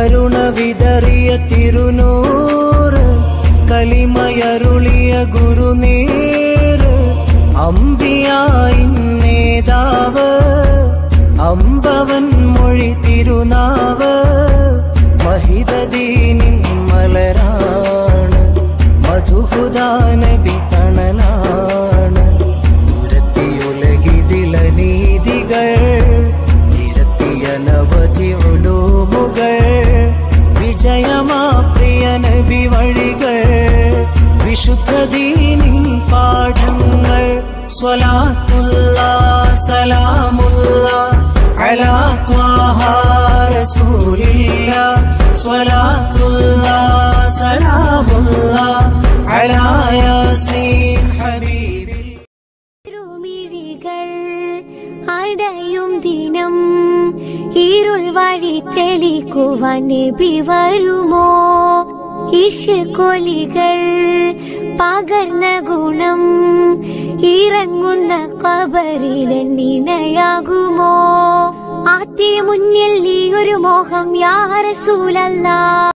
കരുണ വിതറിയ തിരുനൂറ് കലിമയരുളിയ ഗുരുനേര് അമ്പിയായി നേതാവ് അമ്പവൻ മൊഴി തിരുനാവ് മഹിതദീനിൻ മലരാണ് മധുഹുദാനബി തണലാണ് ഉരത്തിയുലകിതില നീതികൾ നിരത്തിയ നവധി ഉലൂമുകൾ വിജയമാ പ്രിയ നബി വഴികൾ വിശുദ്ധ ദീനിൻ പാഠങ്ങൾ സ്വലാത്തുള്ള സലാമുള്ള അലാ ത്വാഹ റസൂലില്ല സ്വലാത്തുള്ള സലാമുള്ള അലാ യാസീൻ ഹബീബിൽ തിരുമിഴികൾ അടയും ദിനം ഇരുൾ വഴി തെളിക്കുവാൻ നബി വരുമോ ഇഷക്കൊലികൾ പകർന്ന ഗുണം ഇറങ്ങുന്ന കബറിലെന്നിണയാകുമോ ആദ്യ മുന്നിൽ നീ ഒരു മോഹം യാ റസൂലല്ലാ